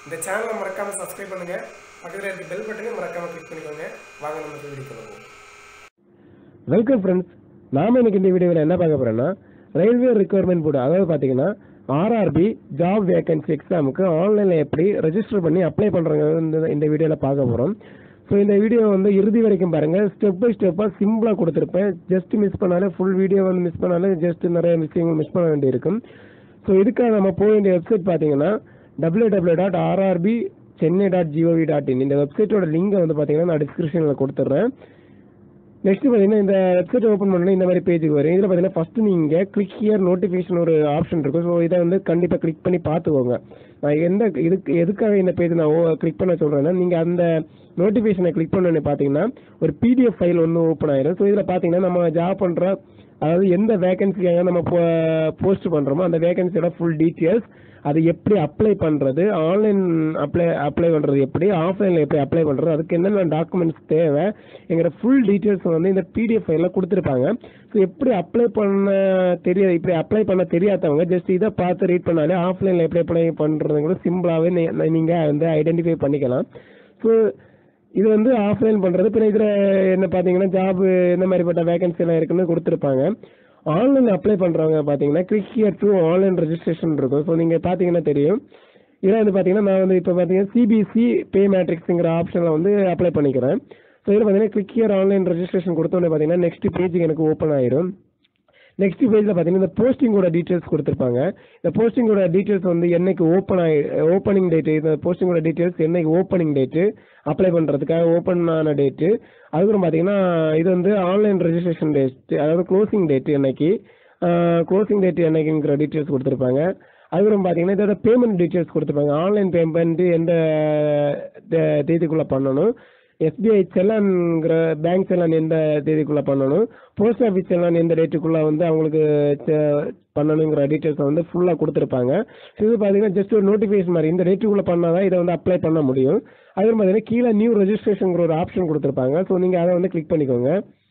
இந்த சேனலை மறக்காமல் சப்ஸ்கிரைப் பண்ணுங்கள் பக்கத்தில் இருக்க பெல் பட்டனையும் மறக்காமல் கிளிக் பண்ணிக்கோங்க வாங்க நம்ம வீடியோ போவோம் வெல்கம் ஃப்ரெண்ட்ஸ் நாம இன்னைக்கு இந்த வீடியோவில் என்ன பார்க்க போறோம்னா ரயில்வே ரெக்குவயர்மெண்ட் போர்டு அதாவது பார்த்தீங்கன்னா ஆர்ஆர்பி ஜாப் வேகன்சி எக்ஸாமுக்கு ஆன்லைனில் எப்படி ரெஜிஸ்டர் பண்ணி அப்ளை பண்ணுறாங்க இந்த இந்த வீடியோவில் பார்க்க போகிறோம் ஸோ இந்த வீடியோ வந்து இறுதி வரைக்கும் பாருங்கள் ஸ்டெப் பை ஸ்டெப்பாக சிம்பிளாக கொடுத்துருப்பேன் ஜஸ்ட் மிஸ் பண்ணாலே ஃபுல் வீடியோ வந்து மிஸ் பண்ணாலே ஜஸ்ட் நிறைய விஷயங்கள் மிஸ் பண்ண வேண்டியிருக்கும் ஸோ இதுக்காக நம்ம போக வேண்டிய வெப்சைட் பார்த்தீங்கன்னா W W dot RRB Chennai dot GOV dot in இந்த வெப்சைட்டோட லிங்கை வந்து பார்த்தீங்கன்னா நான் டிஸ்கிரிப்ஷனில் கொடுத்துட்றேன் நெக்ஸ்ட் பார்த்தீங்கன்னா இந்த வெப்சைட் ஓப்பன் பண்ணணும் இந்த மாதிரி பேஜுக்கு வரும் இதில் பார்த்தீங்கன்னா ஃபஸ்ட்டு நீங்கள் கிளிக் ஹியர் நோட்டிஃபிகேஷன் ஒரு ஆப்ஷன் இருக்கும் ஸோ இதை வந்து கண்டிப்பாக கிளிக் பண்ணி பார்த்துக்கோங்க நான் எந்த இதுக்கு எதுக்காக இந்த பேஜ் நான் கிளிக் பண்ண சொல்கிறேன்னா நீங்கள் அந்த நோட்டிஃபிகேஷனை கிளிக் பண்ணோன்னு பார்த்தீங்கன்னா ஒரு பிடிஎஃப் ஃபைல் ஒன்று ஓப்பன் ஆயிடும் ஸோ இதில் பார்த்தீங்கன்னா நம்ம ஜாப் பண்ணுற அதாவது எந்த வேகன்சிக்காக நம்ம போஸ்ட் பண்ணுறோமோ அந்த வேகன்சியோட ஃபுல் டீட்டெயில்ஸ் அது எப்படி அப்ளை பண்ணுறது ஆன்லைன் அப்ளை அப்ளை பண்ணுறது எப்படி ஆஃப்லைனில் எப்படி அப்ளை பண்ணுறது அதுக்கு என்னென்ன டாக்குமெண்ட்ஸ் தேவை எங்கிற ஃபுல் டீட்டெயில்ஸ் வந்து இந்த பிடிஎஃப் ஃபைலில் கொடுத்துருப்பாங்க ஸோ எப்படி அப்ளை பண்ண தெரியாது இப்படி அப்ளை பண்ண தெரியாதவங்க ஜஸ்ட் இதை பார்த்து ரீட் பண்ணாலே ஆஃப்லைனில் எப்படி அப்ளை பண்ணுறது கூட சிம்பிளாகவே நீங்கள் வந்து ஐடென்டிஃபை பண்ணிக்கலாம் ஸோ இது வந்து ஆஃப்லைன் பண்ணுறது பின்ன இதில் என்ன பார்த்தீங்கன்னா ஜாப் இந்த மாதிரிப்பட்ட வேகன்சி எல்லாம் இருக்குன்னு கொடுத்துருப்பாங்க ஆன்லைன் அப்ளை பண்ணுறவங்க பார்த்தீங்கன்னா click here to online registration இருக்கும் ஸோ நீங்கள் பார்த்தீங்கன்னா தெரியும் இதில் வந்து பார்த்தீங்கன்னா நான் வந்து இப்போ பார்த்தீங்கன்னா சிபிசி பே மேட்ரிக்ஸுங்கிற ஆப்ஷனில் வந்து அப்ளை பண்ணிக்கிறேன் ஸோ இதில் பார்த்தீங்கன்னா கிளிக் ஹியர் ஆன்லைன் ரெஜிஸ்ட்ரேஷன் கொடுத்தோன்னே பார்த்தீங்கன்னா நெக்ஸ்ட் பேஜுக்கு எனக்கு ஓப்பன் ஆயிரும் நெக்ஸ்ட் பேஜில் பார்த்தீங்கன்னா இந்த போஸ்டிங்கோட டீட்டெயில்ஸ் கொடுத்துருப்பாங்க இந்த போஸ்டிங்கோட டீட்டெயில்ஸ் வந்து என்னைக்கு ஓப்பன் ஆகி ஓப்பனிங் டேட்டு இந்த போஸ்டிங்கோட டீட்டெயில்ஸ் என்னைக்கு ஓப்பனிங் டேட்டு அப்ளை பண்ணுறதுக்காக ஓப்பன் ஆன டேட்டு அதுக்கப்புறம் பார்த்தீங்கன்னா இது வந்து ஆன்லைன் ரெஜிஸ்ட்ரேஷன் டேட் அதாவது க்ளோசிங் டேட் என்னைக்கு க்ளோசிங் டேட் என்னைக்குங்கிற டீட்டெயில்ஸ் கொடுத்துருப்பாங்க அதுக்கப்புறம் பார்த்தீங்கன்னா இதோட பேமெண்ட் டீட்டெயில்ஸ் கொடுத்துருப்பாங்க ஆன்லைன் பேமெண்ட் எந்த தே- தேதிக்குள்ளே பண்ணணும் எஸ்பிஐ செல்லான்ங்கிற பேங்க் செல்லான் எந்த தேதிக்குள்ளே பண்ணணும் போஸ்ட் ஆஃபீஸ் செல்லான் எந்த டேட்டுக்குள்ளே வந்து அவங்களுக்கு செ- பண்ணணுங்கிற டீட்டெயில்ஸ் வந்து ஃபுல்லாக கொடுத்துருப்பாங்க ஸோ இது பார்த்தீங்கன்னா ஜஸ்ட் ஒரு நோட்டிஃபிகேஷன் மாதிரி இந்த டேட்டுக்குள்ளே பண்ணால் தான் இதை வந்து அப்ளை பண்ண முடியும் அதுக்கு பார்த்தீங்கன்னா கீழே நியூ ரெஜிஸ்ட்ரேஷனுங்கிற ஒரு ஆப்ஷன் கொடுத்துருப்பாங்க ஸோ நீங்கள் அதை வந்து கிளிக் பண்ணிக்கோங்க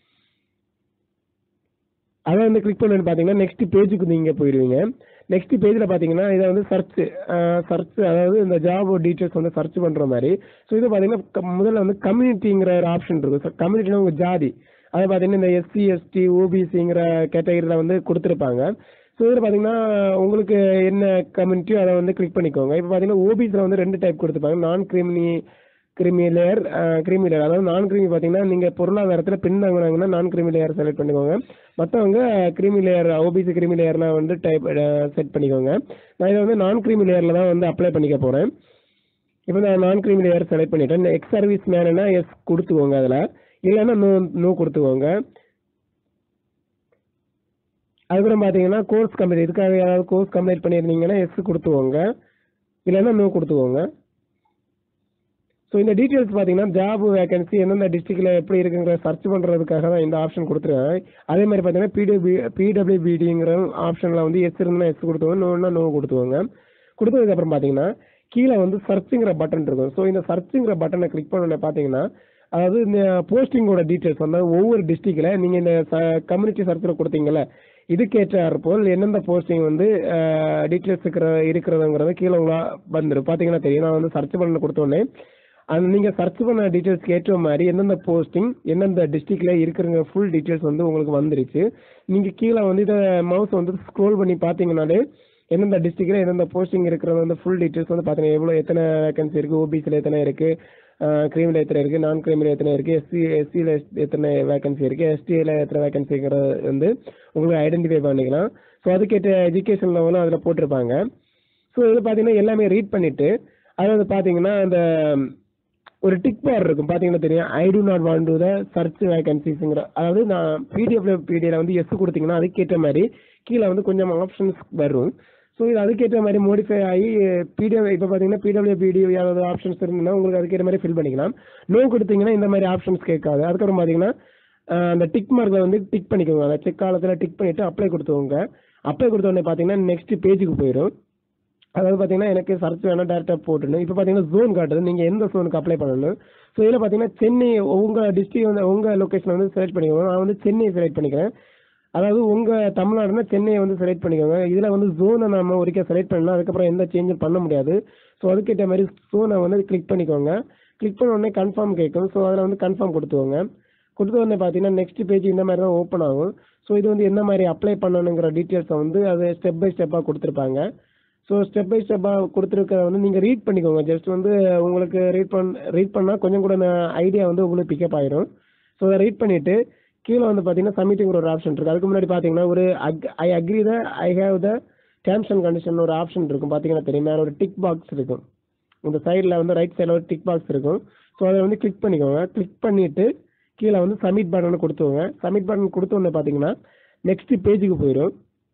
அதை வந்து கிளிக் பண்ணி பார்த்தீங்கன்னா நெக்ஸ்ட் பேஜுக்கு நீங்கள் போயிடுவீங்க நெக்ஸ்ட் பேஜில் பார்த்தீங்கன்னா இதை வந்து சர்ச் சர்ச் அதாவது இந்த ஜாப் டீட்டெயில்ஸ் வந்து சர்ச் பண்ணுற மாதிரி ஸோ இது பார்த்தீங்கன்னா க- முதல்ல வந்து கம்யூனிட்டிங்கிற ஒரு ஆப்ஷன் இருக்கும் கம்யூனிட்டினா உங்கள் ஜாதி அதை பார்த்தீங்கன்னா இந்த எஸ்சி எஸ்டி ஓபிசிங்கிற கேட்டகரியில் வந்து கொடுத்துருப்பாங்க ஸோ இதில் பார்த்தீங்கன்னா உங்களுக்கு என்ன கம்யூனிட்டியோ அதை வந்து கிளிக் பண்ணிக்கோங்க இப்போ பார்த்தீங்கன்னா ஓபிசியில் வந்து ரெண்டு டைப் கொடுத்துருப்பாங்க நான் கிரிமினி கிரிமி லேயர் கிரிமி லேயர் அதாவது நான் கிரிமி பார்த்தீங்கன்னா நீங்கள் பொருளாதாரத்தில் பின்தங்கினாங்கன்னா நான் கிரிமி லேயர் செலக்ட் பண்ணிக்கோங்க மற்றவங்க கிரிமி லேயர் ஓபிசி கிரிமி லேயர்லாம் வந்து டைப் செட் பண்ணிக்கோங்க நான் இதை வந்து நான் கிரிமி லேயரில் தான் வந்து அப்ளை பண்ணிக்க போகிறேன் இப்போ நான் நான் கிரிமி லேயர் செலக்ட் பண்ணிட்டேன் எக்ஸ் சர்வீஸ் மேனா எஸ் கொடுத்துக்கோங்க அதில் இல்லைன்னா நோ நோ கொடுத்துக்கோங்க அதுக்கப்புறம் பார்த்தீங்கன்னா கோர்ஸ் கம்ப்ளீட் இதுக்காக யாராவது கோர்ஸ் கம்ப்ளீட் பண்ணியிருந்தீங்கன்னா எஸ் கொடுத்துக்கோங்க இல்லைன்னா நோ கொடுத்துக்கோங்க ஸோ இந்த டீட்டெயில்ஸ் பார்த்தீங்கன்னா ஜாப் வேகன்சி எந்தெந்த டிஸ்ட்ரிக்டில் எப்படி இருக்குங்கிற சர்ச் பண்ணுறதுக்காக தான் இந்த ஆப்ஷன் கொடுத்துருக்கேன் அதே மாதிரி பார்த்தீங்கன்னா பிடபிள்யூ பிடபிள்யூபிடிங்கிற ஆப்ஷனில் வந்து எஸ் இருந்தால் எஸ் கொடுத்துக்கோங்க நோன்னா நோ கொடுத்துக்கோங்க கொடுத்ததுக்கப்புறம் பார்த்தீங்கன்னா கீழே வந்து சர்ச்சுங்கிற பட்டன் இருக்கும் ஸோ இந்த சர்ச்சுங்கிற பட்டனை கிளிக் பண்ண பார்த்தீங்கன்னா அதாவது இந்த போஸ்டிங்கோட டீட்டெயில்ஸ் வந்து ஒவ்வொரு டிஸ்ட்ரிக்டில் நீங்கள் இந்த கம்யூனிட்டி சர்ச்சில் கொடுத்தீங்கல்ல இதுக்கேற்றாற்போல் எந்தெந்த போஸ்டிங் வந்து டீட்டெயில்ஸ் இருக்கிற இருக்கிறதுங்கிறத கீழே உங்களா வந்துடும் பார்த்தீங்கன்னா தெரியும் நான் வந்து சர்ச் பண்ண கொடுத்தோன்னே அந்த நீங்கள் சர்ச் பண்ண டீட்டெயில்ஸ்க்கு ஏற்ற மாதிரி எந்தெந்த போஸ்டிங் எந்தெந்த டிஸ்ட்ரிக்டில் இருக்கிறங்க ஃபுல் டீட்டெயில்ஸ் வந்து உங்களுக்கு வந்துருச்சு நீங்கள் கீழே வந்து இதை மவுஸ் வந்து ஸ்க்ரோல் பண்ணி பார்த்தீங்கனாலே எந்தெந்த டிஸ்ட்ரிக்டில் எந்தெந்த போஸ்டிங் இருக்கிறது வந்து ஃபுல் டீட்டெயில்ஸ் வந்து பார்த்தீங்கன்னா எவ்வளோ எத்தனை வேகன்சி இருக்குது ஓபிசியில் எத்தனை இருக்குது கிரீமில் எத்தனை இருக்குது நான் கிரீமில் எத்தனை இருக்குது எஸ்சி எஸ்சியில் எத்தனை வேகன்சி இருக்குது எஸ்டியில் எத்தனை வேகன்சிங்கிறது வந்து உங்களுக்கு ஐடென்டிஃபை பண்ணிக்கலாம் ஸோ அதுக்கேற்ற எஜுகேஷன் லெவலும் அதில் போட்டிருப்பாங்க ஸோ இது பார்த்தீங்கன்னா எல்லாமே ரீட் பண்ணிவிட்டு அதாவது பார்த்தீங்கன்னா அந்த ஒரு டிக் பார் இருக்கும் பார்த்தீங்கன்னா தெரியும் I do not want to the search வேகன்சிஸுங்கிற அதாவது நான் பிடிஎஃப்ல பிடிஎல வந்து எஸ் கொடுத்தீங்கன்னா அதுக்கேற்ற மாதிரி கீழே வந்து கொஞ்சம் ஆப்ஷன்ஸ் வரும் ஸோ இது அதுக்கேற்ற மாதிரி மோடிஃபை ஆகி பிடிஎஃப் இப்போ பார்த்தீங்கன்னா பிடபிள்யூ பிடி ஏதாவது ஆப்ஷன்ஸ் இருந்ததுன்னா உங்களுக்கு அதுக்கேற்ற மாதிரி ஃபில் பண்ணிக்கலாம் நோ கொடுத்தீங்கன்னா இந்த மாதிரி ஆப்ஷன்ஸ் கேட்காது அதுக்கப்புறம் பார்த்தீங்கன்னா ஆஹ் அந்த டிக் மார்க்கில் வந்து டிக் பண்ணிக்கோங்க அந்த செக் காலத்தில் டிக் பண்ணிவிட்டு அப்ளை கொடுத்துக்கோங்க அப்ளை கொடுத்த உடனே பார்த்தீங்கன்னா நெக்ஸ்ட் பேஜுக்கு போயிடும் அதாவது பார்த்தீங்கன்னா எனக்கு சர்ச் வேணால் டேரெக்டாக போட்டுணும் இப்போ பார்த்தீங்கன்னா ஜோன் காட்டுது நீங்கள் எந்த ஜோனுக்கு அப்ளை பண்ணணும் ஸோ இதில் பார்த்தீங்கன்னா சென்னை உங்கள் டிஸ்ட்ரிக் வந்து உங்கள் லொக்கேஷன் வந்து செலக்ட் பண்ணிக்கோங்க நான் வந்து சென்னை செலக்ட் பண்ணிக்கிறேன் அதாவது உங்கள் தமிழ்நாடுனா சென்னையை வந்து செலக்ட் பண்ணிக்கோங்க இதில் வந்து ஜோனை நம்ம ஒருக்கா செலக்ட் பண்ணலாம் அதுக்கப்புறம் எந்த சேஞ்சும் பண்ண முடியாது ஸோ அதுக்கேற்ற மாதிரி ஜோனை வந்து கிளிக் பண்ணிக்கோங்க கிளிக் பண்ண உடனே கன்ஃபார்ம் கேட்கும் ஸோ அதில் வந்து கன்ஃபார்ம் கொடுத்துக்கோங்க கொடுத்த உடனே பார்த்தீங்கன்னா நெக்ஸ்ட் பேஜ் இந்த மாதிரி தான் ஓப்பன் ஆகும் ஸோ இது வந்து என்ன மாதிரி அப்ளை பண்ணணுங்கிற டீட்டெயில்ஸை வந்து அது ஸ்டெப் பை ஸ்டெப்பாக கொடுத்துருப்பாங்க ஸோ ஸ்டெப் பை ஸ்டெப்பாக கொடுத்துருக்க வந்து நீங்கள் ரீட் பண்ணிக்கோங்க ஜஸ்ட் வந்து உங்களுக்கு ரீட் பண் ரீட் பண்ணால் கொஞ்சம் கூட ஐடியா வந்து உங்களுக்கு பிக்கப் ஆயிரும் ஸோ அதை ரீட் பண்ணிவிட்டு கீழே வந்து பார்த்தீங்கன்னா சப்மிட்டிங்கிற ஒரு ஆப்ஷன் இருக்குது அதுக்கு முன்னாடி பார்த்தீங்கன்னா ஒரு அக் I agree the I have the terms and condition ஒரு ஆப்ஷன் இருக்கும் பார்த்தீங்கன்னா தெரியும் மேலே ஒரு டிக் பாக்ஸ் இருக்கும் இந்த சைடில் வந்து ரைட் சைடில் ஒரு டிக் பாக்ஸ் இருக்கும் ஸோ அதை வந்து கிளிக் பண்ணிக்கோங்க கிளிக் பண்ணிவிட்டு கீழே வந்து சப்மிட் பட்டனை கொடுத்துக்கோங்க சப்மிட் பட்டன் கொடுத்த உடனே பார்த்தீங்கன்னா நெக்ஸ்ட் பேஜுக்கு போயிடும்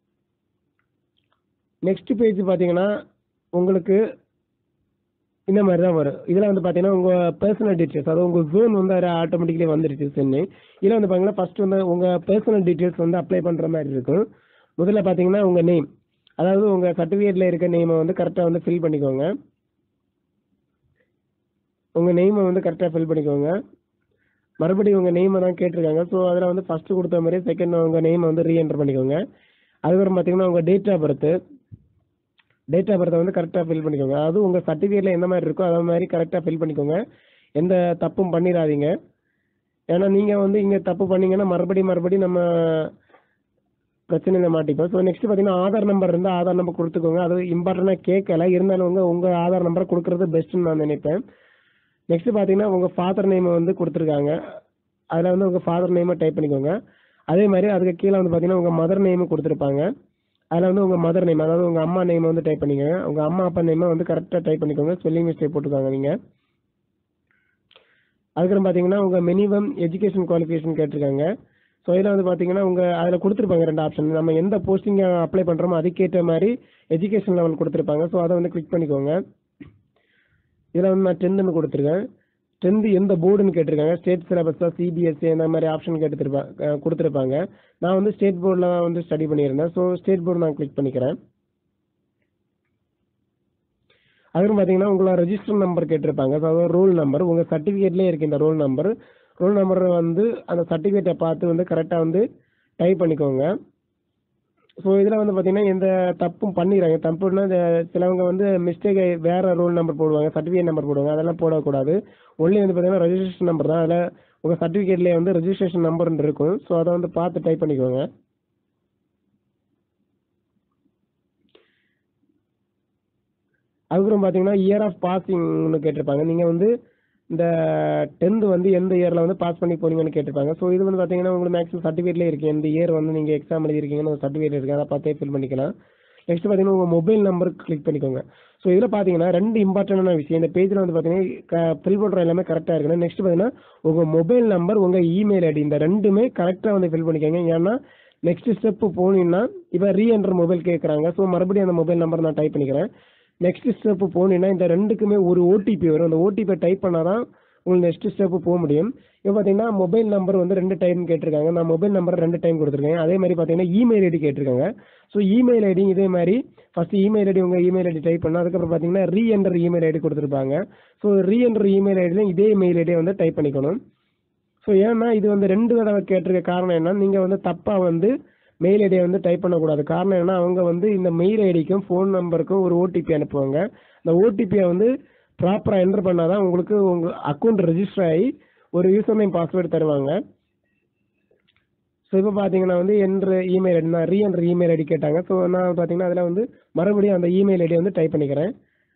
நெக்ஸ்ட் பேஜ் பார்த்தீங்கன்னா உங்களுக்கு இந்த மாதிரி தான் வரும் இதில் வந்து பார்த்தீங்கன்னா உங்கள் பர்சனல் டீட்டெயில்ஸ் அதாவது உங்கள் ஜோன் வந்து அதில் ஆட்டோமேட்டிக்கலி வந்துருச்சு சென்னை இதில் வந்து பார்த்தீங்கன்னா ஃபர்ஸ்ட் வந்து உங்கள் பர்சனல் டீட்டெயில்ஸ் வந்து அப்ளை பண்ணுற மாதிரி இருக்கும் முதல்ல பார்த்தீங்கன்னா உங்கள் நேம் அதாவது உங்கள் சர்டிஃபிகேட்டில் இருக்க நேமை வந்து கரெக்டாக வந்து ஃபில் பண்ணிக்கோங்க உங்கள் நெய்மை வந்து கரெக்டாக ஃபில் பண்ணிக்கோங்க மறுபடியும் உங்கள் நெய்மை தான் கேட்டிருக்காங்க ஸோ அதில் வந்து ஃபஸ்ட்டு கொடுத்த மாதிரி செகண்ட் உங்கள் நெய்மை வந்து ரீஎன்டர் பண்ணிக்கோங்க அதுக்கப்புறம் பார்த்தீங்கன்னா உங்கள் date of birth date of பர்த்தை வந்து கரெக்டாக ஃபில் பண்ணிக்கோங்க அதாவது உங்கள் சர்டிஃபிகேட்டில் எந்த மாதிரி இருக்கோ அதே மாதிரி கரெக்டாக ஃபில் பண்ணிக்கோங்க எந்த தப்பும் பண்ணிடாதீங்க ஏன்னா நீங்கள் வந்து இங்கே தப்பு பண்ணீங்கன்னா மறுபடியும் மறுபடியும் நம்ம பிரச்சனையில் மாட்டிப்போம் ஸோ நெக்ஸ்ட் பார்த்தீங்கன்னா ஆதார் நம்பர் இருந்தால் ஆதார் நம்பர் கொடுத்துக்கோங்க அது இம்பார்ட்டண்டாக கேட்கல இருந்தாலும் உங்கள் உங்கள் ஆதார் நம்பரை கொடுக்குறது பெஸ்ட்டுன்னு நான் நினைப்பேன் நெக்ஸ்ட் பார்த்தீங்கன்னா உங்கள் ஃபாதர் நேமை வந்து கொடுத்துருக்காங்க அதில் வந்து உங்கள் ஃபாதர் நேமை டைப் பண்ணிக்கோங்க அதே மாதிரி அதுக்கு கீழே வந்து பார்த்தீங்கன்னா உங்கள் மதர் நேமும் கொடுத்துருப்பாங்க அதில் வந்து உங்கள் மதர் நேம் அதாவது உங்கள் அம்மா நேமை வந்து டைப் பண்ணிக்கோங்க உங்கள் அம்மா அப்பா நேமை வந்து கரெக்டாக டைப் பண்ணிக்கோங்க ஸ்பெல்லிங் மிஸ்டேக் போட்டுக்கோங்க நீங்கள் அதுக்கப்புறம் பார்த்தீங்கன்னா உங்கள் மினிமம் எஜுகேஷன் குவாலிஃபிகேஷன் கேட்டிருக்காங்க ஸோ இதில் வந்து பார்த்தீங்கன்னா உங்கள் அதில் கொடுத்துருப்பாங்க ரெண்டு ஆப்ஷன் நம்ம எந்த போஸ்டிங் அப்ளை பண்ணுறோமோ அதுக்கேற்ற மாதிரி எஜுகேஷன் லெவல் கொடுத்துருப்பாங்க ஸோ அதை வந்து கிளிக் பண்ணிக்கோங்க இதில் வந்து நான் டென்த்துன்னு கொடுத்துருக்கேன் டென்த்து எந்த போர்டுன்னு கேட்டிருக்காங்க ஸ்டேட் சிலபஸாக சிபிஎஸ்சி அந்த மாதிரி ஆப்ஷன் கேட்டுருப்பா கொடுத்துருப்பாங்க நான் வந்து ஸ்டேட் போர்டில் வந்து ஸ்டடி பண்ணியிருந்தேன் ஸோ ஸ்டேட் போர்டு நான் கிளிக் பண்ணிக்கிறேன் அதுக்கு பார்த்தீங்கன்னா உங்களோட ரெஜிஸ்டர் நம்பர் கேட்டிருப்பாங்க அதாவது ரோல் நம்பர் உங்கள் சர்டிஃபிகேட்லேயே இருக்கு இந்த ரோல் நம்பர் ரோல் நம்பர் வந்து அந்த சர்டிஃபிகேட்டை பார்த்து வந்து கரெக்டாக வந்து டைப் பண்ணிக்கோங்க ஸோ இதில் வந்து பார்த்தீங்கன்னா எந்த தப்பும் பண்ணிடுறாங்க தப்புன்னா இந்த சிலவங்க வந்து மிஸ்டேக் வேறு ரோல் நம்பர் போடுவாங்க சர்டிஃபிகேட் நம்பர் போடுவாங்க அதெல்லாம் போடக்கூடாது ஒன்லி வந்து பார்த்தீங்கன்னா ரெஜிஸ்ட்ரேஷன் நம்பர் தான் அதில் உங்கள் சர்டிஃபிகேட்லேயே வந்து ரெஜிஸ்ட்ரேஷன் நம்பர் இருக்கும் ஸோ அதை வந்து பார்த்து டைப் பண்ணிக்கோங்க அதுக்கப்புறம் பார்த்தீங்கன்னா இயர் ஆஃப் பாசிங்னு கேட்டிருப்பாங்க நீங்கள் வந்து இந்த டென்த்து வந்து எந்த இயரில் வந்து பாஸ் பண்ணி போனீங்கன்னு கேட்டிருப்பாங்க ஸோ இது வந்து பார்த்தீங்கன்னா உங்களுக்கு மேக்ஸிமம் சர்டிஃபிகேட்லேயே இருக்குது எந்த இயர் வந்து நீங்கள் எக்ஸாம் எழுதிருக்கீங்கன்னு ஒரு சர்டிஃபிகேட் இருக்குது அதை பார்த்தே ஃபில் பண்ணிக்கலாம் நெக்ஸ்ட் பார்த்தீங்கன்னா உங்கள் மொபைல் நம்பர் கிளிக் பண்ணிக்கோங்க ஸோ இதில் பார்த்தீங்கன்னா ரெண்டு இம்பார்ட்டண்டான விஷயம் இந்த பேஜில் வந்து பார்த்தீங்கன்னா ஃபில் பண்ணுற எல்லாமே கரெக்டாக இருக்கணும் நெக்ஸ்ட் பார்த்தீங்கன்னா உங்கள் மொபைல் நம்பர் உங்கள் இமெயில் ஐடி இந்த ரெண்டுமே கரெக்டாக வந்து ஃபில் பண்ணிக்கோங்க ஏன்னா நெக்ஸ்ட் ஸ்டெப்பு போனீங்கன்னா இப்போ ரீஎன்டர் மொபைல் கேட்குறாங்க ஸோ மறுபடியும் அந்த மொபைல் நம்பர் நான் டைப் பண்ணிக்கிறேன் நெக்ஸ்ட் ஸ்டெப்பு போனீங்கன்னா இந்த ரெண்டுக்குமே ஒரு ஓடிபி வரும் அந்த ஓடிபியை டைப் பண்ணால் தான் உங்களுக்கு நெக்ஸ்ட் ஸ்டெப்பு போக முடியும் இப்போ பார்த்தீங்கன்னா மொபைல் நம்பர் வந்து ரெண்டு டைம் கேட்டிருக்காங்க நான் மொபைல் நம்பர் ரெண்டு டைம் கொடுத்துருக்கேன் அதே மாதிரி பார்த்தீங்கன்னா இமெயில் ஐடி கேட்டிருக்காங்க ஸோ இமெயில் ஐடி இதே மாதிரி ஃபஸ்ட்டு இமெயில் ஐடி உங்கள் இமெயில் ஐடி டைப் பண்ணால் அதுக்கப்புறம் பார்த்தீங்கன்னா ரீஎன்டர் இமெயில் ஐடி கொடுத்துருப்பாங்க ஸோ ரீஎன்டர் இமெயில் ஐடியில் இதே மெயில் ஐடியை வந்து டைப் பண்ணிக்கணும் ஸோ ஏன்னா இது வந்து ரெண்டு தடவை கேட்டிருக்க காரணம் என்ன நீங்கள் வந்து தப்பாக வந்து மெயில் ஐடியை வந்து டைப் பண்ணக்கூடாது காரணம் என்ன அவங்க வந்து இந்த மெயில் ஐடிக்கும் ஃபோன் நம்பருக்கும் ஒரு ஓடிபி அனுப்புவாங்க அந்த ஓடிபியை வந்து ப்ராப்பராக என்டர் பண்ணால் தான் உங்களுக்கு உங்கள் அக்கௌண்ட் ரெஜிஸ்டர் ஆகி ஒரு யூசர் நேம் பாஸ்வேர்டு தருவாங்க ஸோ இப்போ பார்த்தீங்கன்னா வந்து என்ற இமெயில் ஐடி நான் ரீஎன்ட்ரு இமெயில் ஐடி கேட்டாங்க ஸோ நான் பார்த்தீங்கன்னா அதில் வந்து மறுபடியும் அந்த இமெயில் ஐடி வந்து டைப் பண்ணிக்கிறேன்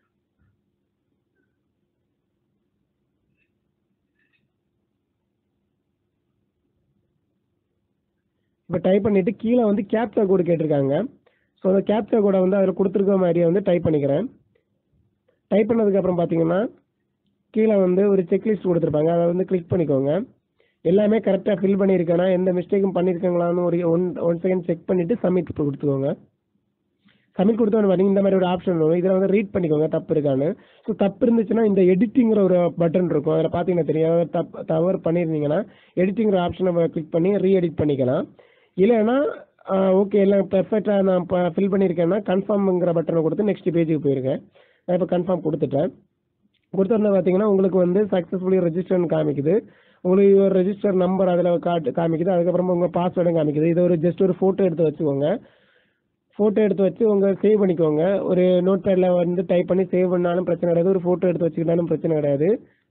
இப்போ டைப் பண்ணிவிட்டு கீழே வந்து கேப்சா கோடு கேட்டிருக்காங்க ஸோ அந்த கேப்சா கோடை வந்து அதில் கொடுத்துருக்க மாதிரியே வந்து டைப் பண்ணிக்கிறேன் டைப் பண்ணதுக்கப்புறம் பார்த்தீங்கன்னா கீழே வந்து ஒரு செக்லிஸ்ட் கொடுத்துருப்பாங்க அதை வந்து கிளிக் பண்ணிக்கோங்க எல்லாமே கரெக்டாக ஃபில் பண்ணியிருக்கேனா எந்த மிஸ்டேக்கும் பண்ணியிருக்காங்களான்னு ஒரு ஒன் ஒன் செகண்ட் செக் பண்ணிவிட்டு சப்மிட் கொடுத்துக்கோங்க சப்மிட் கொடுத்தோன்னு பார்த்தீங்கன்னா இந்த மாதிரி ஒரு ஆப்ஷன் வரும் இதில் வந்து ரீட் பண்ணிக்கோங்க தப்பு இருக்கான்னு ஸோ தப்பு இருந்துச்சுன்னா இந்த எடிட்டிங்கிற ஒரு பட்டன் இருக்கும் அதில் பார்த்தீங்கன்னா தெரியும் அதாவது தப்பு தவறு பண்ணியிருந்தீங்கன்னா எடிட்டிங்கிற ஆப்ஷனை கிளிக் பண்ணி ரீஎடிட் பண்ணிக்கலாம் இல்லைன்னா ஓகே எல்லாம் பெர்ஃபெக்டாக நான் ஃபில் பண்ணியிருக்கேன்னா கன்ஃபார்ம்ங்கிற பட்டனை கொடுத்து நெக்ஸ்ட் பேஜுக்கு போயிருக்கேன் நான் இப்போ கன்ஃபார்ம் கொடுத்துட்டேன் கொடுத்தோன்னே பார்த்தீங்கன்னா உங்களுக்கு வந்து சக்ஸஸ்ஃபுல்லி ரெஜிஸ்டர்னு காமிக்குது உங்களுக்கு ஒரு ரெஜிஸ்டர் நம்பர் அதில் காட்டு காமிக்குது அதுக்கப்புறமா உங்கள் பாஸ்வேர்டும் காமிக்குது இது ஒரு ஜஸ்ட் ஒரு ஃபோட்டோ எடுத்து வச்சுக்கோங்க ஃபோட்டோ எடுத்து வச்சு உங்கள் சேவ் பண்ணிக்கோங்க ஒரு நோட் பேடில் வந்து டைப் பண்ணி சேவ் பண்ணாலும் பிரச்சனை கிடையாது ஒரு ஃபோட்டோ எடுத்து வச்சுக்கிட்டாலும் பிரச்சனை கிடையாது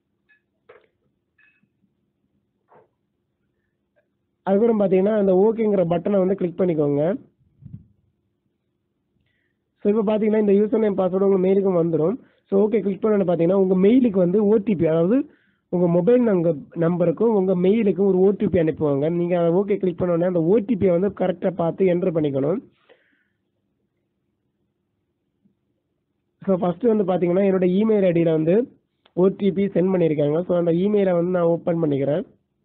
அதுக்கப்புறம் பார்த்தீங்கன்னா அந்த ஓகேங்கிற பட்டனை வந்து கிளிக் பண்ணிக்கோங்க ஸோ இப்போ பார்த்தீங்கன்னா இந்த யூசர் நேம் பாஸ்வேர்டு உங்கள் மெயிலுக்கும் வந்துடும் ஸோ ஓகே கிளிக் பண்ணோன்னு பார்த்தீங்கன்னா உங்கள் மெயிலுக்கு வந்து ஓடிபி அதாவது உங்கள் மொபைல் நம்பர் நம்பருக்கும் உங்கள் மெயிலுக்கும் ஒரு ஓடிபி அனுப்புவாங்க நீங்கள் அதை ஓகே கிளிக் பண்ணோன்னே அந்த ஓடிபியை வந்து கரெக்டாக பார்த்து என்ட்ரு பண்ணிக்கணும் ஸோ ஃபஸ்ட்டு வந்து பார்த்தீங்கன்னா என்னோட இமெயில் ஐடியில் வந்து ஓடிபி சென்ட் பண்ணியிருக்காங்க ஸோ அந்த இமெயிலை வந்து நான் ஓப்பன் பண்ணிக்கிறேன்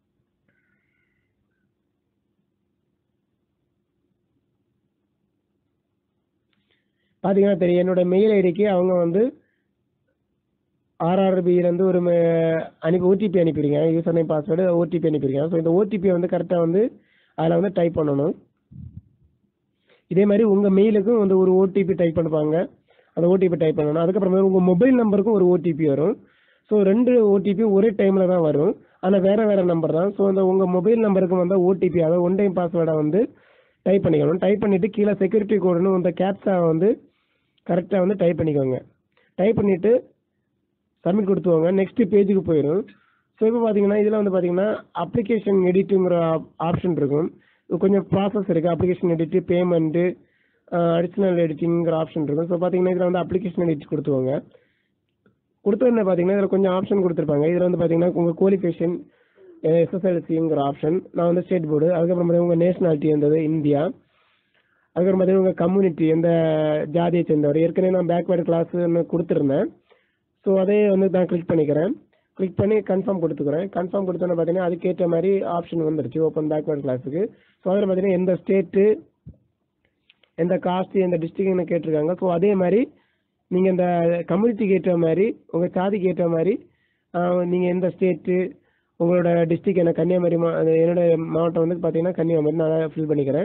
பார்த்தீங்கன்னா தெரியும் என்னோட மெயில் ஐடிக்கு அவங்க வந்து ஆர்ஆர்பியிலேருந்து ஒரு மெ- அனுப்பி ஓடிபி அனுப்பியிருக்கேன் யூசர் நேம் பாஸ்வேர்டு ஓடிபி அனுப்பியிருக்கேன் ஸோ இந்த ஓடிபியை வந்து கரெக்டாக வந்து அதில் வந்து டைப் பண்ணணும் இதே மாதிரி உங்கள் மெயிலுக்கும் வந்து ஒரு ஓடிபி டைப் பண்ணுவாங்க அந்த ஓடிபி டைப் பண்ணணும் அதுக்கப்புறமே உங்கள் மொபைல் நம்பருக்கும் ஒரு ஓடிபி வரும் ஸோ ரெண்டு ஓடிபி ஒரே டைமில் தான் வரும் ஆனால் வேறு வேறு நம்பர் தான் ஸோ அந்த உங்கள் மொபைல் நம்பருக்கு வந்து ஓடிபி அதாவது ஒன் டைம் பாஸ்வேர்டை வந்து டைப் பண்ணிக்கணும் டைப் பண்ணிவிட்டு கீழே செக்யூரிட்டி கோடுன்னு இந்த கேப்ஸாவை வந்து கரெக்டாக வந்து டைப் பண்ணிக்கோங்க டைப் பண்ணிவிட்டு சப்மிட் கொடுத்துவாங்க நெக்ஸ்ட் பேஜுக்கு போயிடும் ஸோ இப்போ பார்த்தீங்கன்னா இதில் வந்து பார்த்தீங்கன்னா அப்ளிகேஷன் எடிட்டுங்கிற ஆப்ஷன் இருக்கும் இது கொஞ்சம் ப்ராசஸ் இருக்குது அப்ளிகேஷன் எடிட்டு பேமெண்ட்டு அடிஷ்னல் எடிட்டிங்கிற ஆப்ஷன் இருக்கும் ஸோ பார்த்தீங்கன்னா இதில் வந்து அப்ளிகேஷன் எடிட் கொடுத்துவாங்க கொடுத்தோடனே பார்த்தீங்கன்னா இதில் கொஞ்சம் ஆப்ஷன் கொடுத்துருப்பாங்க இதில் வந்து பார்த்தீங்கன்னா உங்கள் குவாலிஃபிகேஷன் எஸ்எஸ்எல்சிங்கிற ஆப்ஷன் நான் வந்து ஸ்டேட் போர்டு அதுக்கப்புறம் பார்த்தீங்கன்னா உங்கள் நேஷனாலிட்டி இருந்தது இந்தியா அதுக்கப்புறம் பார்த்தீங்கன்னா உங்கள் கம்யூனிட்டி எந்த ஜாதியை சேர்ந்தவர் ஏற்கனவே நான் பேக்வேர்டு கிளாஸ்னு கொடுத்துருந்தேன் ஸோ அதே வந்து நான் கிளிக் பண்ணிக்கிறேன் கிளிக் பண்ணி கன்ஃபார்ம் கொடுத்துக்கிறேன் கன்ஃபார்ம் கொடுத்தோன்னே பார்த்தீங்கன்னா அதுக்கேற்ற மாதிரி ஆப்ஷன் வந்துருச்சு ஓப்பன் பேக்வேர்டு கிளாஸுக்கு ஸோ அதில் பார்த்தீங்கன்னா எந்த ஸ்டேட்டு எந்த காஸ்ட் எந்த டிஸ்ட்ரிக்ட்னு கேட்டிருக்காங்க ஸோ அதே மாதிரி நீங்கள் இந்த கம்யூனிட்டிக்கு ஏற்ற மாதிரி உங்கள் சாதிக்கு ஏற்ற மாதிரி நீங்கள் எந்த ஸ்டேட்டு உங்களோட டிஸ்ட்ரிக்ட் என்ன கன்னியாகுமரி மா அது என்னோட மாவட்டம் வந்து பார்த்தீங்கன்னா கன்னியாகுமரி நான் ஃபில் பண்ணிக்கிறேன்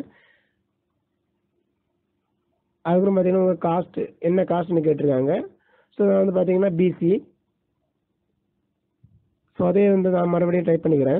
அதுக்கப்புறம் பார்த்தீங்கன்னா உங்கள் காஸ்ட் என்ன காஸ்ட்னு கேட்டிருக்காங்க ஸோ வந்து பார்த்தீங்கன்னா பிசி ஸோ அதே வந்து நான் மறுபடியும் டைப் பண்ணிக்கிறேன்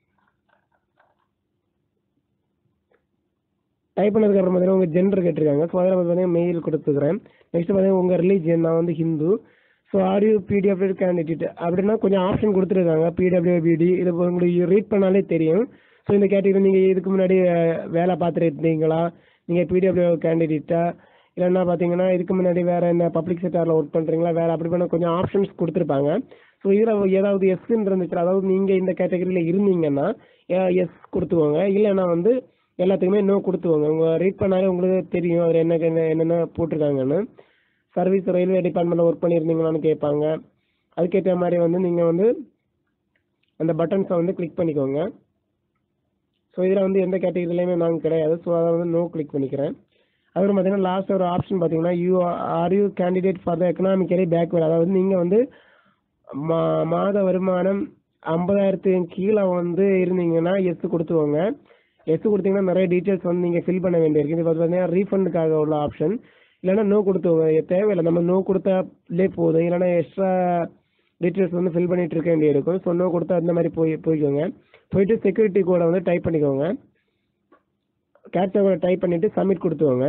டைப் பண்ணதுக்கப்புறம் பார்த்தீங்கன்னா உங்கள் ஜெண்டர் கேட்டிருக்காங்க ஸோ அதில் பார்த்தீங்கன்னா மெயில் கொடுத்துக்கிறேன் நெக்ஸ்ட் பார்த்தீங்கன்னா உங்கள் ரிலீஜியன் நான் வந்து Hindu so are you PDF candidate அப்படின்னா கொஞ்சம் ஆப்ஷன் கொடுத்துருக்காங்க பிடபிள்யூ பிடி இது உங்களுக்கு ரீட் பண்ணாலே தெரியும் ஸோ இந்த கேட்டகரி நீங்கள் இதுக்கு முன்னாடி அஹ், வேலை பார்த்துட்டு இருந்தீங்களா நீங்கள் பிடபிள்யூ கேண்டிடேட்டா இல்லைன்னா பார்த்தீங்கன்னா இதுக்கு முன்னாடி வேறு என்ன பப்ளிக் செக்டாரில் ஒர்க் பண்ணுறீங்களா வேறு அப்படி பண்ண கொஞ்சம் ஆப்ஷன்ஸ் கொடுத்துருப்பாங்க ஸோ இதில் ஏதாவது எஸ்ன்னு இருந்துச்சு அதாவது நீங்கள் இந்த கேட்டகரியில் இருந்தீங்கன்னா எஸ் கொடுத்துக்கோங்க இல்லைன்னா வந்து எல்லாத்துக்குமே நோ கொடுத்துக்கோங்க உங்கள் ரீட் பண்ணாலே உங்களுக்கு தெரியும் அதில் என்ன என்ன என்னென்ன போட்டிருக்காங்கன்னு சர்வீஸ் ரயில்வே டிபார்ட்மெண்ட்டில் ஒர்க் பண்ணியிருந்தீங்களான்னு கேட்பாங்க அதுக்கேற்ற மாதிரி வந்து நீங்கள் வந்து அந்த பட்டன்ஸை வந்து கிளிக் பண்ணிக்கோங்க ஸோ இதில் வந்து எந்த கேட்டகரிலையுமே நாங்கள் கிடையாது ஸோ அதை வந்து நோ கிளிக் பண்ணிக்கிறேன் அப்புறம் பார்த்தீங்கன்னா லாஸ்ட் ஒரு ஆப்ஷன் பார்த்தீங்கன்னா you are you candidate for the economically backward அதாவது நீங்கள் வந்து மா மாத வருமானம் ஐம்பதாயிரத்துக்கு கீழே வந்து இருந்தீங்கன்னா எஸ் கொடுத்துக்கோங்க எஸ் கொடுத்தீங்கன்னா நிறைய டீட்டெயில்ஸ் வந்து நீங்கள் ஃபில் பண்ண வேண்டியிருக்கு இது பார்த்தீங்கன்னா ரீஃபண்டுக்காக உள்ள ஆப்ஷன் இல்லைன்னா நோ கொடுத்துக்கோங்க தேவையில்லை நம்ம நோ கொடுத்தாலே போதும் இல்லைன்னா எக்ஸ்ட்ரா டீட்டெயில்ஸ் வந்து ஃபில் பண்ணிட்டு இருக்க வேண்டியிருக்கும் ஸோ நோ கொடுத்தா அந்த மாதிரி போய் போய்க்கோங்க போயிட்டு செக்யூரிட்டி கோடை வந்து டைப் பண்ணிக்கோங்க கேப்சா கோடை டைப் பண்ணிவிட்டு சப்மிட் கொடுத்துக்கோங்க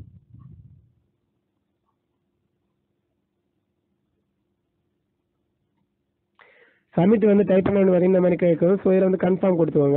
சப்மிட் வந்து டைப் பண்ண வேண்டிய இந்த மாதிரி கேட்கும் ஸோ இதில் வந்து கன்ஃபார்ம் கொடுத்துக்கோங்க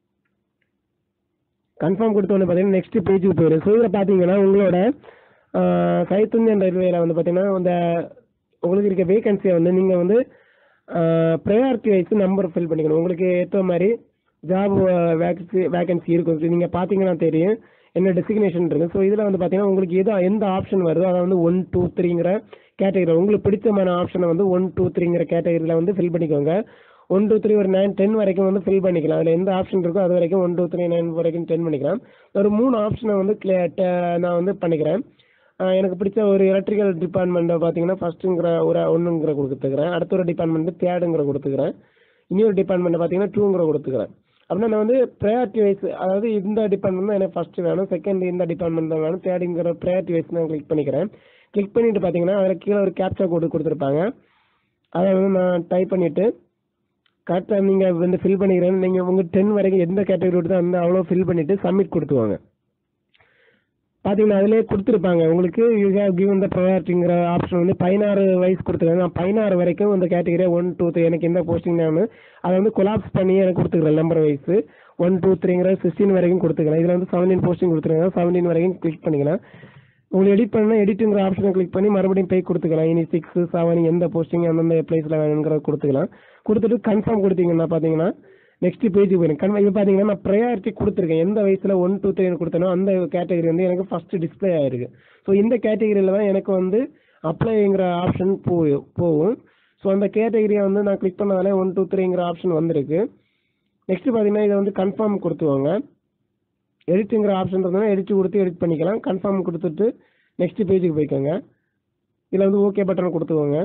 கன்ஃபார்ம் கொடுத்தோன்னு பார்த்தீங்கன்னா நெக்ஸ்ட் பேஜுக்கு போயிடும் ஸோ இதில் பார்த்தீங்கன்னா உங்களோட சவுத் இந்தியன் ரயில்வேல வந்து பார்த்தீங்கன்னா இந்த உங்களுக்கு இருக்க வேகன்சியை வந்து நீங்கள் வந்து ப்ரையாரிட்டி வைஸ் நம்பர் ஃபில் பண்ணிக்கணும் உங்களுக்கு ஏற்ற மாதிரி ஜாப் வேகன்சி வேகன்சி இருக்கும் நீங்கள் பார்த்தீங்கன்னா தெரியும் என்ன டெசிக்னேஷன் இருக்குது ஸோ இதில் வந்து பார்த்தீங்கன்னா உங்களுக்கு எது எந்த ஆப்ஷன் வருதோ அதை வந்து ஒன் டூ த்ரீங்கிற கேட்டகரி உங்களுக்கு பிடிச்சமான ஆப்ஷனை வந்து ஒன் டூ த்ரீங்கிற கேட்டகரியில் வந்து ஃபில் பண்ணிக்கோங்க ஒன் டூ த்ரீ ஒரு நைன் டென் வரைக்கும் வந்து ஃபில் பண்ணிக்கலாம் அதில் எந்த ஆப்ஷன் இருக்கோ அது வரைக்கும் ஒன் டூ த்ரீ நைன் வரைக்கும் டென் பண்ணிக்கலாம் ஒரு மூணு ஆப்ஷனை வந்து clear- ட- நான் வந்து பண்ணிக்கிறேன் ஆஹ் எனக்கு பிடிச்ச ஒரு எலக்ட்ரிக்கல் டிபார்ட்மெண்ட்டை பார்த்தீங்கன்னா ஃபஸ்ட்டுங்கிற ஒரு ஒன்றுங்கிற கொடுத்துக்கிறேன் அடுத்த ஒரு டிபார்ட்மெண்ட் தேர்டுங்கிற கொடுத்துக்கிறேன் இன்னொரு டிபார்ட்மெண்ட்டை பார்த்தீங்கன்னா டூங்கிற கொடுத்துக்கிறேன் அப்படின்னா நான் வந்து ப்ரையாரிட்டி வைஸ் அதாவது இந்த டிபார்ட்மெண்ட் தான் எனக்கு ஃபஸ்ட்டு வேணும் செகண்ட் இந்த டிபார்ட்மெண்ட் தான் வேணும் தேர்டுங்கிற ப்ரையாரிட்டி வைஸ் நான் கிளிக் பண்ணிக்கிறேன் கிளிக் பண்ணிட்டு பார்த்தீங்கன்னா அதில் கீழே ஒரு கேப்சா கோடு கொடுத்துருப்பாங்க அதை வந்து நான் டைப் பண்ணிவிட்டு கரெக்டாக நீங்கள் வந்து ஃபில் பண்ணிக்கிறேன் நீங்கள் உங்கள் டென் வரைக்கும் எந்த கேட்டகரி வருதோ அந்த அவ்வளோ ஃபில் பண்ணிவிட்டு சப்மிட் கொடுத்துவாங்க பார்த்தீங்கன்னா அதிலே கொடுத்துருப்பாங்க உங்களுக்கு யூ ஹேவ் கிவன் த ப்ரையாரிட்டிங்கிற ஆப்ஷன் வந்து பதினாறு வயசு கொடுத்துருக்காங்க நான் பதினாறு வரைக்கும் இந்த கேட்டகரியாக ஒன் டூ த்ரீ எனக்கு எந்த போஸ்டிங் வேணும் அதை வந்து கொலாப்ஸ் பண்ணி எனக்கு கொடுத்துக்கிறேன் நம்பர் வைஸ் ஒன் டூ த்ரீங்கிற சிக்ஸ்டீன் வரைக்கும் கொடுத்துக்கலாம் இதில் வந்து செவன்டீன் போஸ்டிங் கொடுத்துருக்காங்க செவன்டீன் வரைக்கும் கிளிக் பண்ணிக்கலாம் உங்களுக்கு எடிட் பண்ணால் எடிட்டுங்கிற ஆப்ஷனை கிளிக் பண்ணி மறுபடியும் போய் கொடுத்துக்கலாம் இனி சிக்ஸ் செவன் எந்த போஸ்டிங் அந்தந்த பிளேஸில் வேணுங்கிறத கொடுத்துக்கலாம் கொடுத்துட்டு கன்ஃபார்ம் கொடுத்தீங்கன்னா பார்த்தீங்கன்னா நெக்ஸ்ட் பேஜுக்கு போயிடும் கன்ஃபார்ம் இது பார்த்தீங்கன்னா நான் ப்ரையாரிட்டி கொடுத்துருக்கேன் எந்த வயசில் ஒன் டூ த்ரீ கொடுத்தனோ அந்த கேட்டகரி வந்து எனக்கு ஃபர்ஸ்ட் டிஸ்ப்ளே ஆயிருக்கு ஸோ இந்த கேட்டகரியில் தான் எனக்கு வந்து அப்ளைங்கிற ஆப்ஷன் போ போகும் ஸோ அந்த கேட்டகரியை வந்து நான் கிளிக் பண்ணதாலே ஒன் டூ த்ரீங்கிற ஆப்ஷன் வந்திருக்கு நெக்ஸ்ட் பார்த்தீங்கன்னா இதை வந்து கன்ஃபார்ம் கொடுத்துவாங்க எடிட்டுங்கிற ஆப்ஷன் இருந்ததுன்னா எடிட் கொடுத்து எடிட் பண்ணிக்கலாம் கன்ஃபார்ம் கொடுத்துட்டு நெக்ஸ்ட் பேஜுக்கு போய்க்கோங்க இதில் வந்து ஓகே பட்டன் கொடுத்துக்கோங்க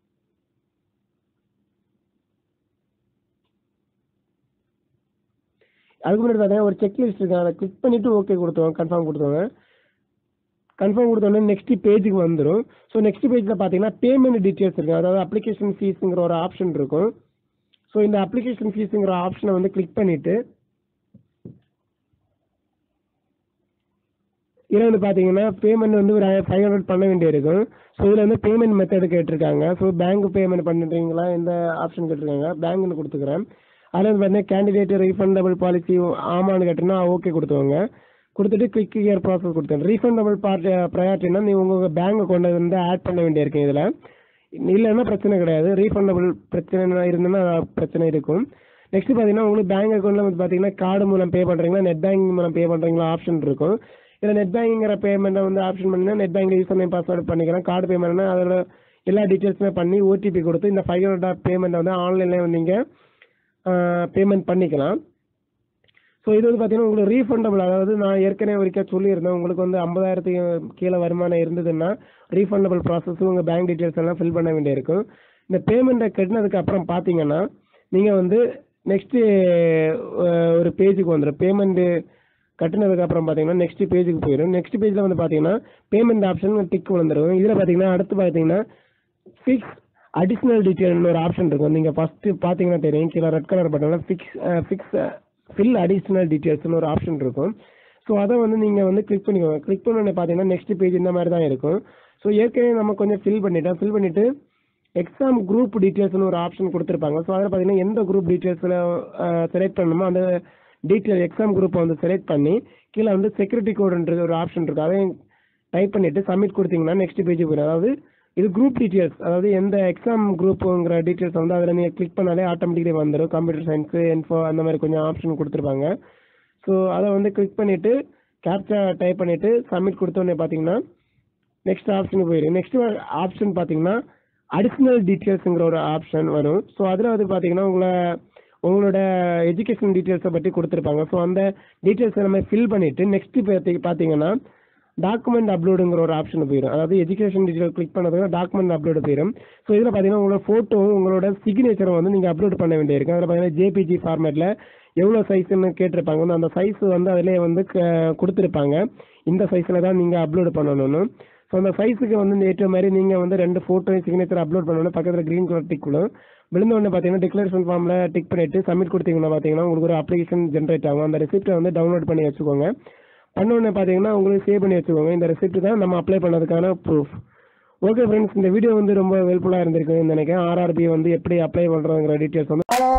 அதுக்கு முன்னாடி பார்த்தீங்கன்னா ஒரு செக் லிஸ்ட் இருக்கு அதை கிளிக் பண்ணிவிட்டு ஓகே கொடுத்துவாங்க கன்ஃபார்ம் கொடுத்துவாங்க கன்ஃபார்ம் கொடுத்தோடனே நெக்ஸ்ட் பேஜுக்கு வந்துடும் ஸோ நெக்ஸ்ட் பேஜில் பார்த்தீங்கன்னா பேமெண்ட் டீட்டெயில்ஸ் இருக்கு அதாவது அப்ளிகேஷன் ஃபீஸுங்கிற ஒரு ஆப்ஷன் இருக்கும் ஸோ இந்த அப்ளிகேஷன் ஃபீஸுங்கிற ஆப்ஷனை வந்து கிளிக் பண்ணிவிட்டு இதில் வந்து பார்த்தீங்கன்னா பேமெண்ட் வந்து ஒரு ஃபைவ் ஹண்ட்ரட் பண்ண வேண்டியிருக்கும் ஸோ இதில் வந்து பேமெண்ட் மெத்தட் கேட்டிருக்காங்க ஸோ பேங்க் பேமெண்ட் பண்ணுறீங்களா இந்த ஆப்ஷன் கேட்டிருக்காங்க பேங்க்னு கொடுத்துக்கிறேன் அதில் வந்து பார்த்தீங்கன்னா கேண்டிடேட் ரீஃபண்டபிள் பாலிசி ஆமான்னு கேட்டோன்னா ஓகே கொடுத்துவாங்க கொடுத்துட்டு குவிக் இயர் ப்ராசஸ் கொடுத்தேன் ரீஃபண்டபிள் பார்ட் ப்ரையாரிட்டினா நீ உங்கள் பேங்க் கொண்டு வந்து ஆட் பண்ண வேண்டியிருக்கும் இதில் இல்லைன்னா பிரச்சனை கிடையாது ரீஃபண்டபிள் பிரச்சனை இருந்ததுன்னா பிரச்சனை இருக்கும் நெக்ஸ்ட் பார்த்தீங்கன்னா உங்களுக்கு பேங்க் அக்கௌண்ட்டில் வந்து பார்த்தீங்கன்னா கார்டு மூலம் பே பண்ணுறீங்களா நெட் பேங்கிங் மூலம் பே பண்ணுறீங்களா ஆப்ஷன் இருக்கும் இதில் நெட் பேங்கிங்கிற பேமெண்ட்டை வந்து ஆப்ஷன் பண்ணினா நெட் பேங்க் யூஸ் பண்ணி பாஸ்வேர்டு பண்ணிக்கலாம் கார்டு பேமெண்ட்னா அதில் எல்லா டீட்டெயில்ஸுமே பண்ணி ஓடிபி கொடுத்து இந்த ஃபைவ் ஹண்ட்ரட் பேமெண்ட்டை வந்து ஆன்லைனில் வந்து நீங்கள் பேமெண்ட் பண்ணிக்கலாம் ஸோ இது வந்து பார்த்தீங்கன்னா உங்களுக்கு ரீஃபண்டபிள் அதாவது நான் ஏற்கனவே வரைக்கும் சொல்லியிருந்தேன் உங்களுக்கு வந்து ஐம்பதாயிரத்துக்கு கீழே வருமானம் இருந்ததுன்னா ரீஃபண்டபிள் ப்ராசஸ் உங்கள் பேங்க் டீட்டெயில்ஸ் எல்லாம் ஃபில் பண்ண வேண்டியிருக்கும் இந்த பேமெண்ட்டை கட்டினதுக்கு அப்புறம் பார்த்தீங்கன்னா நீங்கள் வந்து நெக்ஸ்ட்டு ஒரு பேஜுக்கு வந்துடும் பேமெண்ட்டு கட்டினதுக்கு அப்புறம் பார்த்தீங்கன்னா நெக்ஸ்ட் பேஜுக்கு போயிடும் நெக்ஸ்ட் பேஜில் வந்து பார்த்தீங்கன்னா பேமெண்ட் ஆப்ஷன் டிக் வந்துடும் இதில் பார்த்தீங்கன்னா அடுத்து பார்த்தீங்கன்னா ஃபிக்ஸ் அடிஷ்னல் டீட்டெயில்னு ஒரு ஆப்ஷன் இருக்கும் நீங்கள் ஃபஸ்ட்டு பார்த்தீங்கன்னா தெரியும் கீழே ரெட் கலர் பட்டனில் ஃபிக்ஸ் ஃபிக்ஸ் ஃபில் அடிஷ்னல் டீட்டெயில்ஸ்னு ஒரு ஆப்ஷன் இருக்கும் ஸோ அதை வந்து நீங்கள் வந்து கிளிக் பண்ணிக்கோங்க கிளிக் பண்ணோடனே பார்த்தீங்கன்னா நெக்ஸ்ட் பேஜ் இந்த மாதிரி தான் இருக்கும் ஸோ ஏற்கனவே நம்ம கொஞ்சம் ஃபில் பண்ணிட்டோம் ஃபில் பண்ணிவிட்டு எக்ஸாம் குரூப் டீட்டெயில்ஸ்னு ஒரு ஆப்ஷன் கொடுத்துருப்பாங்க ஸோ அதில் பார்த்தீங்கன்னா எந்த குரூப் டீட்டெயில்ஸில் செலக்ட் பண்ணணுமோ அந்த டீட்டெயில் எக்ஸாம் குரூப்பை வந்து செலக்ட் பண்ணி கீழே வந்து செக்யூரிட்டி கோடுன்றது ஒரு ஆப்ஷன் இருக்குது அதையும் டைப் பண்ணிவிட்டு சப்மிட் கொடுத்தீங்கன்னா நெக்ஸ்ட் பேஜ் போயிடும் அதாவது இது குரூப் டீட்டெயில்ஸ் அதாவது எந்த எக்ஸாம் குரூப்புங்கிற டீட்டெயில்ஸ் வந்து அதில் நீங்கள் கிளிக் பண்ணாலே ஆட்டோமேட்டிக்கலி வந்துடும் கம்ப்யூட்டர் சயின்ஸு இன்ஃபோ அந்த மாதிரி கொஞ்சம் ஆப்ஷன் கொடுத்துருப்பாங்க ஸோ அதை வந்து கிளிக் பண்ணிவிட்டு கேப்சா டைப் பண்ணிவிட்டு சப்மிட் கொடுத்தோடனே பார்த்தீங்கன்னா நெக்ஸ்ட் ஆப்ஷனுக்கு போயிடும் நெக்ஸ்ட் ஆப்ஷன் பார்த்தீங்கன்னா அடிஷ்னல் டீட்டெயில்ஸுங்கிற ஒரு ஆப்ஷன் வரும் ஸோ அதில் வந்து பார்த்தீங்கன்னா உங்களை உங்களோட எஜுகேஷன் டீட்டெயில்ஸை பற்றி கொடுத்துருப்பாங்க ஸோ அந்த டீட்டெயில்ஸை நம்ம ஃபில் பண்ணிவிட்டு நெக்ஸ்ட் பார்த்தி பார்த்தீங்கன்னா டாக்குமெண்ட் அப்லோடுங்கிற ஒரு ஆப்ஷன் போயிடும் அதாவது எஜுகேஷன் டீட்டெயில் கிளிக் பண்ணதுக்கு டாக்குமெண்ட் அப்லோடு போயிடும் ஸோ இதில் பார்த்தீங்கன்னா உங்களோட ஃபோட்டோ உங்களோட சிக்னேச்சரை வந்து நீங்கள் அப்லோட் பண்ண வேண்டியிருக்கும் அதில் பார்த்தீங்கன்னா ஜேபிஜி ஃபார்மேட்டில் எவ்வளோ சைஸ்ன்னு கேட்டிருப்பாங்க வந்து அந்த சைஸ் வந்து அதிலே வந்து க- கொடுத்துருப்பாங்க இந்த சைஸில் தான் நீங்கள் அப்லோட் பண்ணணும்னு ஸோ அந்த சைஸுக்கு வந்து ஏற்ற மாதிரி நீங்கள் வந்து ரெண்டு ஃபோட்டோ சிக்னேச்சர் அப்லோட் பண்ணணும் பக்கத்தில் க்ரீன் கலர் டிக் விடும் விழுந்த உடனே பார்த்தீங்கன்னா டிக்ளரேஷன் ஃபார்மில் டிக் பண்ணிட்டு சப்மிட் கொடுத்தீங்கன்னா பார்த்தீங்கன்னா உங்களுக்கு ஒரு அப்ளிகேஷன் ஜென்ரேட் ஆகும் அந்த ரெசிப்ட்டை வந்து டவுன்லோட் பண்ணி வச்சுக்கோங்க பண்ண உடனே பார்த்தீங்கன்னா உங்களுக்கு சேவ் பண்ணி வச்சுக்கோங்க இந்த ரெசிப்ட் தான் நம்ம அப்ளை பண்ணதுக்கான ப்ரூஃப் ஓகே ஃப்ரெண்ட்ஸ் இந்த வீடியோ வந்து ரொம்ப ஹெல்ப்ஃபுல்லாக இருந்திருக்குன்னு நினைக்கிறேன் ஆர்ஆர்பி வந்து எப்படி அப்ளை பண்ணுறதுங்கிற டீட்டெயில்ஸ் வந்து